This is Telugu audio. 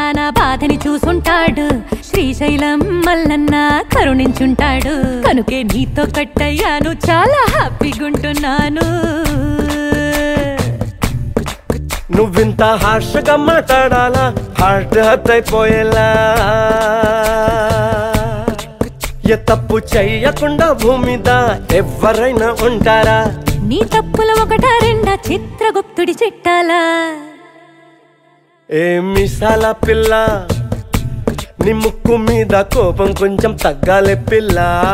నా బాధని చూసుంటాడు శ్రీశైలం మల్లన్న కరుణించుంటాడు కనుకే నీతో కట్టయ్యాను చాలా హ్యాపీగుంటున్నాను నువ్వింత హార్షగా మాట్లాడాలా హార్ట్ హత్ అయిపోయేలా ఏ తప్పు చెయ్యకుండా భూమి మీద ఎవరైనా ఉంటారా నీ తప్పులు ఒకటా రెండా చిత్రగుప్తుడి చిట్టాలా ఏ మిసాల పిల్ల నీ ముక్కు మీద కోపం కొంచెం తగ్గాలే పిల్ల